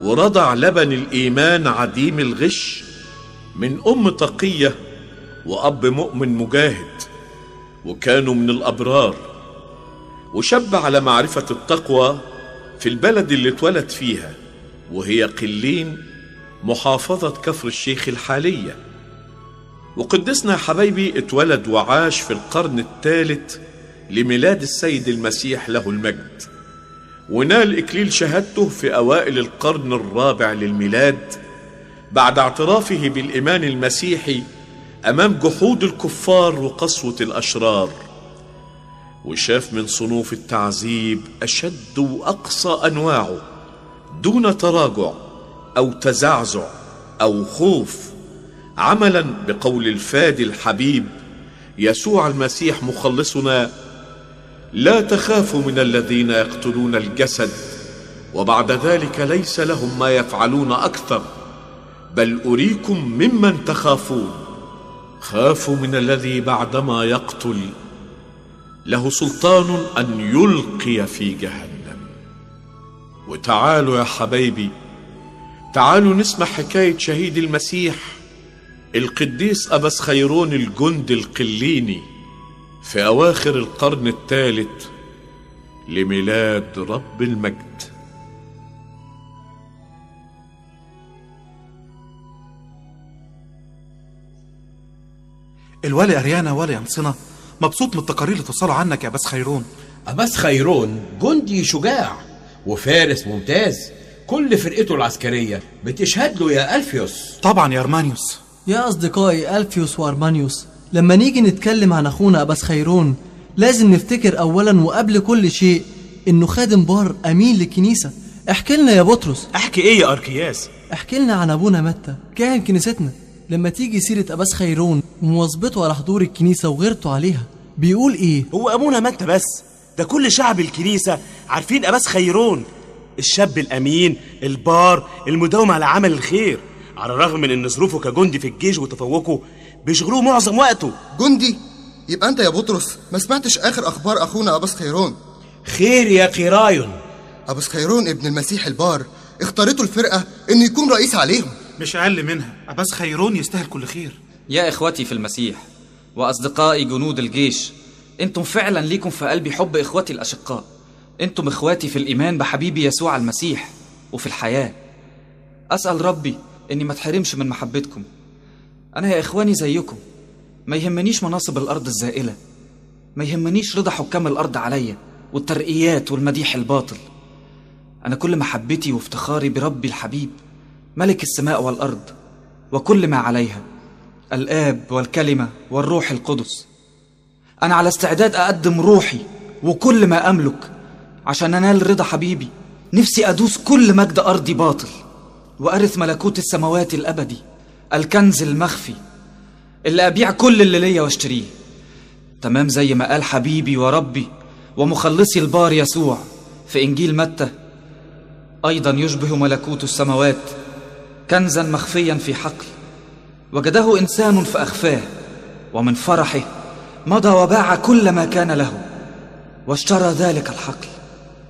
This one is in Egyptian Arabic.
ورضع لبن الإيمان عديم الغش من أم تقية وأب مؤمن مجاهد وكانوا من الأبرار وشب على معرفة التقوى في البلد اللي اتولد فيها وهي قلين محافظة كفر الشيخ الحالية وقدسنا حبايبي اتولد وعاش في القرن الثالث لميلاد السيد المسيح له المجد ونال إكليل شهادته في أوائل القرن الرابع للميلاد بعد اعترافه بالإيمان المسيحي أمام جحود الكفار وقسوة الأشرار وشاف من صنوف التعذيب أشد وأقصى أنواعه دون تراجع أو تزعزع أو خوف عملا بقول الفادي الحبيب يسوع المسيح مخلصنا لا تخافوا من الذين يقتلون الجسد وبعد ذلك ليس لهم ما يفعلون اكثر بل اريكم ممن تخافون خافوا من الذي بعدما يقتل له سلطان ان يلقي في جهنم وتعالوا يا حبايبي تعالوا نسمع حكايه شهيد المسيح القديس ابس خيرون الجند القليني في أواخر القرن الثالث لميلاد رب المجد الوالي أريانا والي أنصنة مبسوط من التقارير اللي توصلوا عنك يا بس خيرون أباس خيرون جندي شجاع وفارس ممتاز كل فرقته العسكرية بتشهد له يا ألفيوس طبعا يا أرمانيوس يا أصدقائي ألفيوس وأرمانيوس لما نيجي نتكلم عن أخونا أباس خيرون لازم نفتكر أولا وقبل كل شيء إنه خادم بار أمين للكنيسة احكي لنا يا بطرس احكي ايه يا اركياس احكي لنا عن أبونا متى كاهن كنيستنا لما تيجي سيرة أباس خيرون ومواظبته على حضور الكنيسة وغيرته عليها بيقول إيه هو ابونا ما انت بس ده كل شعب الكنيسة عارفين اباس خيرون الشاب الامين البار المداوم على عمل الخير على الرغم من ان ظروفه كجندي في الجيش وتفوقه بيشغلوه معظم وقته جندي يبقى انت يا بطرس ما سمعتش اخر اخبار اخونا ابس خيرون خير يا قرايون ابس خيرون ابن المسيح البار اختارته الفرقه انه يكون رئيس عليهم مش أقل منها أباس خيرون يستاهل كل خير يا إخوتي في المسيح وأصدقائي جنود الجيش أنتم فعلا ليكم في قلبي حب إخوتي الأشقاء أنتم إخواتي في الإيمان بحبيبي يسوع المسيح وفي الحياة أسأل ربي إني ما اتحرمش من محبتكم أنا يا إخواني زيكم ما يهمنيش مناصب الأرض الزائلة ما يهمنيش رضا حكام الأرض عليا والترقيات والمديح الباطل أنا كل محبتي وافتخاري بربي الحبيب ملك السماء والأرض وكل ما عليها الآب والكلمة والروح القدس أنا على استعداد أقدم روحي وكل ما أملك عشان أنال رضا حبيبي نفسي أدوس كل مجد أرضي باطل وأرث ملكوت السماوات الأبدي الكنز المخفي اللي أبيع كل اللي ليا واشتريه تمام زي ما قال حبيبي وربي ومخلصي البار يسوع في إنجيل متى أيضا يشبه ملكوت السماوات كنزا مخفيا في حقل وجده إنسان فأخفاه ومن فرحه مضى وباع كل ما كان له واشترى ذلك الحقل